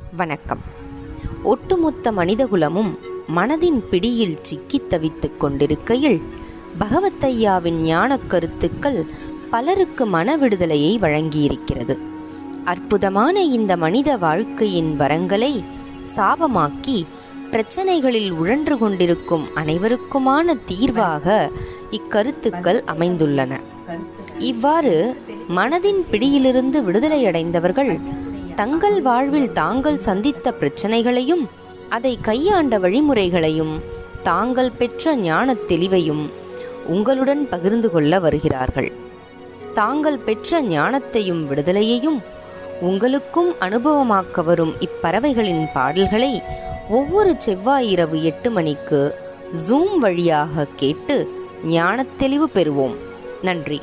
வணக்கம் ஒட்டுமொத்த மனிதகுலமும் மனதின் பிடியில் சிக்கித் தவித்துக் கொண்டிருக்கையில் பகவத்தையாவின் ஞானக் கருத்துக்கள் பலருக்கு மன விடுதலையை வழங்கியிருக்கிறது அற்புதமான இந்த மனித வாழ்க்கையின் வரங்களை சாபமாக்கி பிரச்சனைகளில் உழன்று கொண்டிருக்கும் அனைவருக்குமான தீர்வாக இக்கருத்துக்கள் அமைந்துள்ளன இவ்வாறு மனதின் பிடியிலிருந்து விடுதலையடைந்தவர்கள் தங்கள் வாழ்வில் தாங்கள் சந்தித்த பிரச்சனைகளையும் அதை கையாண்ட வழிமுறைகளையும் தாங்கள் பெற்ற ஞானத் தெளிவையும் உங்களுடன் பகிர்ந்து கொள்ள வருகிறார்கள் தாங்கள் பெற்ற ஞானத்தையும் விடுதலையையும் உங்களுக்கும் அனுபவமாக்க வரும் இப்பறவைகளின் பாடல்களை ஒவ்வொரு செவ்வாய் இரவு எட்டு மணிக்கு ஜூம் வழியாக கேட்டு ஞானத் தெளிவு பெறுவோம் நன்றி